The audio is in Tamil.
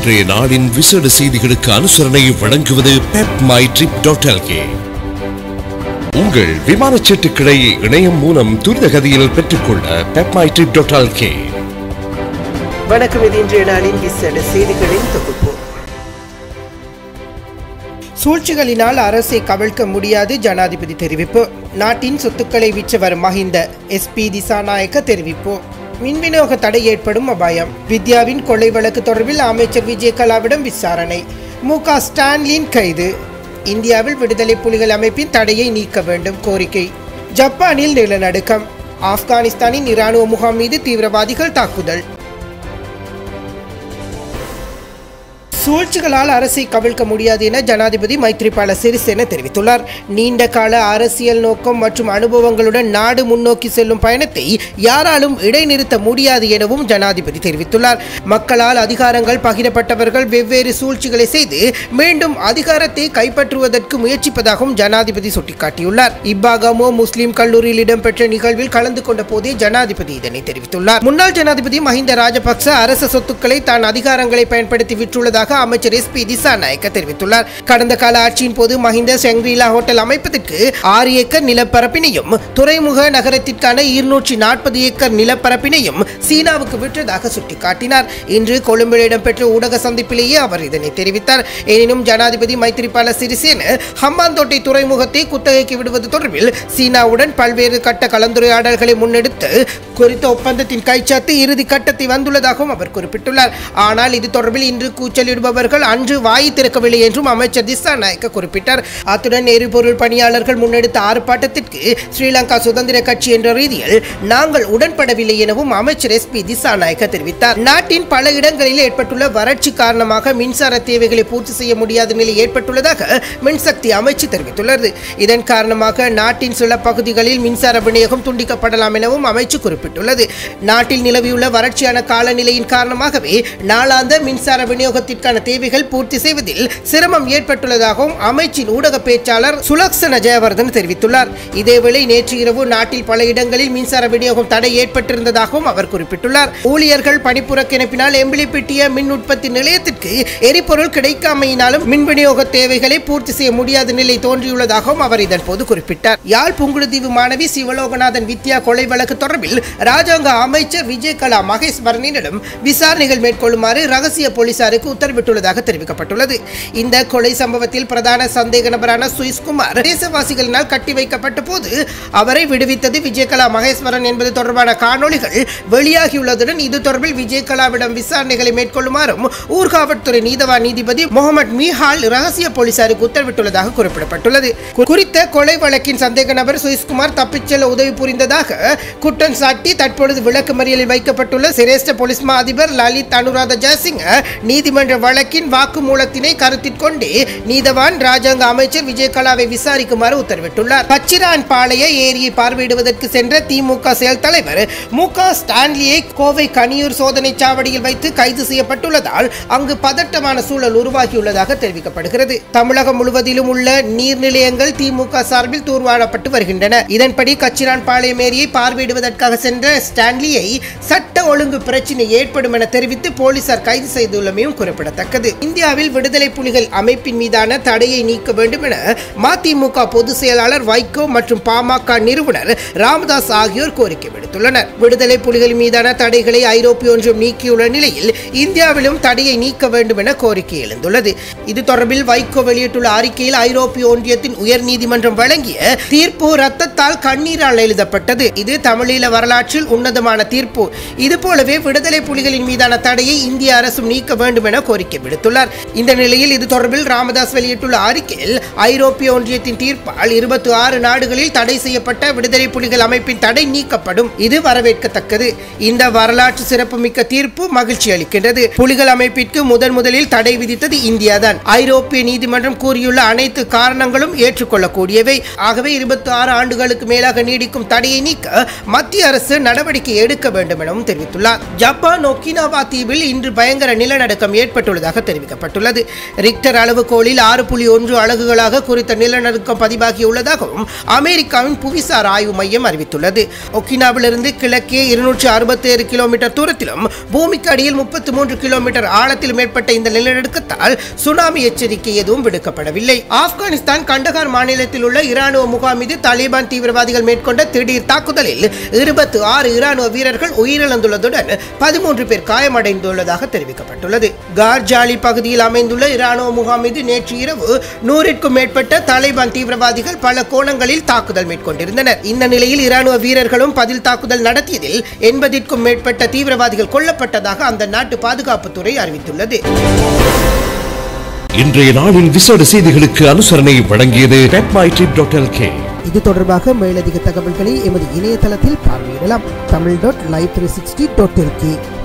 இன்றைய நாளின் விசேட செய்திகளுக்கு அனுசரணை வழங்குவது பெப் மை ட்ரிப் டாட் உங்கள் விமான சீட்டுக்களை இணையம் மூலம் துரித கதியில் பெற்றுக்கொள்ள பெப் மை ட்ரிப் டாட் வணக்கம் இது இன்றைய நாளின் விசேட செய்திகளின் தொகுப்பு சூழ்ச்சிகளினால் அரசை கவிழ்க்க முடியாது ஜனாதிபதி தெரிவிப்பு நாட்டின் சொத்துக்களை விற்றவர் மஹிந்த எஸ்பி திசாநாயக்க தெரிவிப்பு மின் விநியோக தடை ஏற்படும் அபாயம் வித்யாவின் கொள்ளை வழக்கு தொடர்பில் அமைச்சர் விஜயகலாவிடம் விசாரணை மு க ஸ்டான்லின் கைது இந்தியாவில் விடுதலை புலிகள் அமைப்பின் தடையை நீக்க வேண்டும் கோரிக்கை ஜப்பானில் நிலநடுக்கம் ஆப்கானிஸ்தானின் இராணுவ முகாம் மீது தீவிரவாதிகள் தாக்குதல் சூழ்ச்சிகளால் அரசை கவிழ்க்க முடியாது என ஜனாதிபதி மைத்ரிபால சிறிசேன தெரிவித்துள்ளார் நீண்ட கால அரசியல் நோக்கம் மற்றும் அனுபவங்களுடன் நாடு முன்னோக்கி செல்லும் பயணத்தை யாராலும் இடைநிறுத்த முடியாது எனவும் ஜனாதிபதி தெரிவித்துள்ளார் மக்களால் அதிகாரங்கள் பகிரப்பட்டவர்கள் வெவ்வேறு சூழ்ச்சிகளை செய்து மீண்டும் அதிகாரத்தை கைப்பற்றுவதற்கு முயற்சிப்பதாகவும் ஜனாதிபதி சுட்டிக்காட்டியுள்ளார் இப்பாகமோ முஸ்லிம் கல்லூரியில் இடம்பெற்ற நிகழ்வில் கலந்து கொண்ட போதே ஜனாதிபதி இதனை தெரிவித்துள்ளார் முன்னாள் ஜனாதிபதி மஹிந்த ராஜபக்ச அரச சொத்துக்களை தான் அதிகாரங்களை பயன்படுத்தி விற்றுள்ளதாக அமைச்சர் எஸ் பி திசாநாயக்க தெரிவித்துள்ளார் கடந்த கால ஆட்சியின் போது மஹிந்த செங்க்ரீலா ஹோட்டல் அமைப்பதற்கு ஆறு ஏக்கர் நிலப்பரப்பினையும் துறைமுக நகரத்திற்கான இருநூற்றி நாற்பது ஏக்கர் நிலப்பரப்பினையும் சீனாவுக்கு விற்றதாக சுட்டிக்காட்டினார் இன்று கொழும்பில் இடம்பெற்ற ஊடக சந்திப்பிலேயே அவர் இதனை தெரிவித்தார் எனினும் ஜனாதிபதி மைத்திரிபால சிறிசேன ஹம்பாந்தோட்டை துறைமுகத்தை குத்தகைக்கு விடுவது தொடர்பில் சீனாவுடன் பல்வேறு கட்ட கலந்துரையாடல்களை முன்னெடுத்து குறித்த ஒப்பந்தத்தின் கைச்சாத்து இறுதி கட்டத்தை வந்துள்ளதாகவும் அவர் குறிப்பிட்டுள்ளார் ஆனால் இது தொடர்பில் இன்று கூச்சலிடுபவர்கள் அன்று வாய் திறக்கவில்லை என்றும் அமைச்சர் திசாநாயக்க குறிப்பிட்டார் அத்துடன் எரிபொருள் பணியாளர்கள் முன்னெடுத்த ஆர்ப்பாட்டத்திற்கு ஸ்ரீலங்கா சுதந்திர கட்சி என்ற ரீதியில் நாங்கள் உடன்படவில்லை எனவும் அமைச்சர் எஸ் பி திசாநாயக்க தெரிவித்தார் நாட்டின் பல இடங்களில் ஏற்பட்டுள்ள வறட்சி காரணமாக மின்சார தேவைகளை பூர்த்தி செய்ய முடியாத நிலை ஏற்பட்டுள்ளதாக மின்சக்தி அமைச்சு தெரிவித்துள்ளது இதன் காரணமாக நாட்டின் சில பகுதிகளில் மின்சார விநியோகம் துண்டிக்கப்படலாம் எனவும் அமைச்சு குறிப்பிட்டுள்ளது நாட்டில் நிலவியுள்ள வறட்சியான காலநிலையின் காரணமாகவே நாளாந்த மின்சார விநியோகத்திற்கான தேவைகள் பூர்த்தி செய்வதில் சிரமம் ஏற்பட்டுள்ளதாகவும் அமைச்சின் ஊடக பேச்சாளர் சுலக்ஷன ஜெயவர்தன் தெரிவித்துள்ளார் இதேவேளை நேற்று இரவு நாட்டில் பல இடங்களில் மின்சார விநியோகம் தடை ஏற்பட்டிருந்ததாகவும் அவர் குறிப்பிட்டுள்ளார் ஊழியர்கள் பணிப்புறக்கிணப்பினால் எம்பிலிப்பிட்டிய மின் உற்பத்தி நிலையத்திற்கு எரிபொருள் கிடைக்காமையினாலும் மின் விநியோக தேவைகளை பூர்த்தி செய்ய முடியாத நிலை தோன்றியுள்ளதாகவும் அவர் இதன் போது குறிப்பிட்டார் யாழ் புங்குடுதீவு மாணவி சிவலோகநாதன் வித்யா கொலை வழக்கு தொடர்பில் ராஜாங்க அமைச்சர் விஜயகலா மகேஸ்வரனிடம் விசாரணைகள் மேற்கொள்ளுமாறு ரகசிய போலீசாருக்கு உத்தரவிட்டுள்ளதாக தெரிவிக்கப்பட்டுள்ளது இந்த கொலை சம்பவத்தில் பிரதான சந்தேக நபரான சுயிஸ்குமார் தேசவாசிகளினால் கட்டி வைக்கப்பட்ட போது அவரை விடுவித்தது விஜயகலா மகேஸ்வரன் என்பது தொடர்பான காணொளிகள் வெளியாகியுள்ளதுடன் இது தொடர்பில் விஜயகலாவிடம் விசாரணைகளை மேற்கொள்ளுமாறும் ஊர்காவல்துறை நீதவான் நீதிபதி முகமது மீஹால் ரகசிய போலீசாருக்கு உத்தரவிட்டுள்ளதாக குறிப்பிடப்பட்டுள்ளது கு- குறித்த கொலை வழக்கின் சந்தேக நபர் சுயிஸ்குமார் தப்பிச் செல்ல உதவி புரிந்ததாக குற்றம் சாட்டி தற்பொழுது விளக்கு மறியலில் வைக்கப்பட்டுள்ள சிரேஷ்ட போலீஸ் மா அதிபர் லலித் அனுராத ஜெயசிங்க நீதிமன்ற வழக்கின் வாக்குமூலத்தினை கருத்தில் கொண்டு நீதவான் ராஜாங்க அமைச்சர் விஜயகலாவை விசாரிக்குமாறு உத்தரவிட்டுள்ளார் பச்சிரான் பாளைய ஏரியை பார்வையிடுவதற்கு சென்ற திமுக செயல் தலைவர் மு க ஸ்டான்லியை கோவை கனியூர் சோதனை சாவடியில் வைத்து கைது செய்யப்பட்டுள்ளதால் அங்கு பதட்டமான சூழல் உருவாகியுள்ளதாக தெரிவிக்கப்படுகிறது தமிழகம் முழுவதிலும் உள்ள நீர்நிலையங்கள் திமுக சார்பில் தூர்வாரப்பட்டு வருகின்றன இதன்படி கச்சிரான் பாளையம் ஏரியை பார்வையிடுவதற்காக சென்ற ஸ்டான்லியை சட்ட ஒழுங்கு பிரச்சினை ஏற்படும் என தெரிவித்து போலீசார் கைது செய்துள்ளமையும் குறிப்பிடத்தக்கது இந்தியாவில் விடுதலை புலிகள் அமைப்பின் மீதான தடையை நீக்க வேண்டும் என மதிமுக பொதுச் செயலாளர் வைகோ மற்றும் பாமக நிறுவனர் ராமதாஸ் ஆகியோர் கோரிக்கை விடுத்துள்ளனர் விடுதலை புலிகள் மீதான தடைகளை ஐரோப்பிய ஒன்றியம் நீக்கியுள்ள நிலையில் இந்தியாவிலும் தடையை நீக்க வேண்டும் என கோரிக்கை எழுந்துள்ளது இது தொடர்பில் வைகோ வெளியிட்டுள்ள அறிக்கையில் ஐரோப்பிய ஒன்றியத்தின் உயர் நீதிமன்றம் வழங்கிய தீர்ப்பு ரத்தத்தால் கண்ணீரால் எழுதப்பட்டது இது தமிழீழ வரலாற்றில் உன்னதமான தீர்ப்பு இது போலவே விடுதலை புலிகளின் மீதான தடையை இந்திய அரசும் நீக்க வேண்டும் என கோரிக்கை விடுத்துள்ளார் இந்த நிலையில் இது தொடர்பில் ராமதாஸ் வெளியிட்டுள்ள அறிக்கையில் ஐரோப்பிய ஒன்றியத்தின் தீர்ப்பால் இருபத்தி ஆறு நாடுகளில் தடை செய்யப்பட்ட விடுதலை புலிகள் அமைப்பின் தடை நீக்கப்படும் இது வரவேற்கத்தக்கது இந்த வரலாற்று சிறப்புமிக்க தீர்ப்பு மகிழ்ச்சி அளிக்கின்றது புலிகள் அமைப்பிற்கு முதன் முதலில் தடை விதித்தது இந்தியாதான் ஐரோப்பிய நீதிமன்றம் கூறியுள்ள அனைத்து காரணங்களும் ஏற்றுக்கொள்ளக்கூடியவை ஆகவே இருபத்தி ஆறு ஆண்டுகளுக்கு மேலாக நீடிக்கும் தடையை நீக்க மத்திய அரசு நடவடிக்கை எடுக்க வேண்டும் எனவும் தெரிவித்துள்ளார் ஜப்பான் ஒக்கினாவா தீவில் இன்று பயங்கர நிலநடுக்கம் ஏற்பட்டுள்ளது ஏற்பட்டுள்ளதாக தெரிவிக்கப்பட்டுள்ளது ரிக்டர் அளவுகோலில் ஆறு புள்ளி ஒன்று அலகுகளாக குறித்த நிலநடுக்கம் பதிவாகியுள்ளதாகவும் அமெரிக்காவின் புவிசார் ஆய்வு மையம் அறிவித்துள்ளது ஒக்கினாவிலிருந்து கிழக்கே இருநூற்று அறுபத்தி ஏழு கிலோமீட்டர் தூரத்திலும் பூமிக்கு அடியில் முப்பத்தி மூன்று கிலோமீட்டர் ஆழத்திலும் ஏற்பட்ட இந்த நிலநடுக்கத்தால் சுனாமி எச்சரிக்கை எதுவும் விடுக்கப்படவில்லை ஆப்கானிஸ்தான் கண்டகார் மாநிலத்தில் உள்ள இராணுவ முகாம் மீது தாலிபான் தீவிரவாதிகள் மேற்கொண்ட திடீர் தாக்குதலில் இருபத்தி ஆறு இராணுவ வீரர்கள் உயிரிழந்துள்ளதுடன் பதிமூன்று பேர் காயமடைந்துள்ளதாக தெரிவிக்கப்பட்டுள்ளது கார்ஜாலி பகுதியில் அமைந்துள்ள இராணுவ முகாம் மீது நேற்று இரவு நூறிற்கும் மேற்பட்ட தாலிபான் தீவிரவாதிகள் பல கோணங்களில் தாக்குதல் மேற்கொண்டிருந்தனர் இந்த நிலையில் இராணுவ வீரர்களும் பதில் தாக்குதல் நடத்தியதில் எண்பதிற்கும் மேற்பட்ட தீவிரவாதிகள் கொல்லப்பட்டதாக அந்த நாட்டு பாதுகாப்புத்துறை அறிவித்துள்ளது இன்றைய நாளின் விசேட செய்திகளுக்கு அனுசரணை வழங்கியது pepmytrip.lk இது தொடர்பாக மேலதிக தகவல்களை எமது இணையதளத்தில் பார்வையிடலாம் Tamil dot live three sixty dot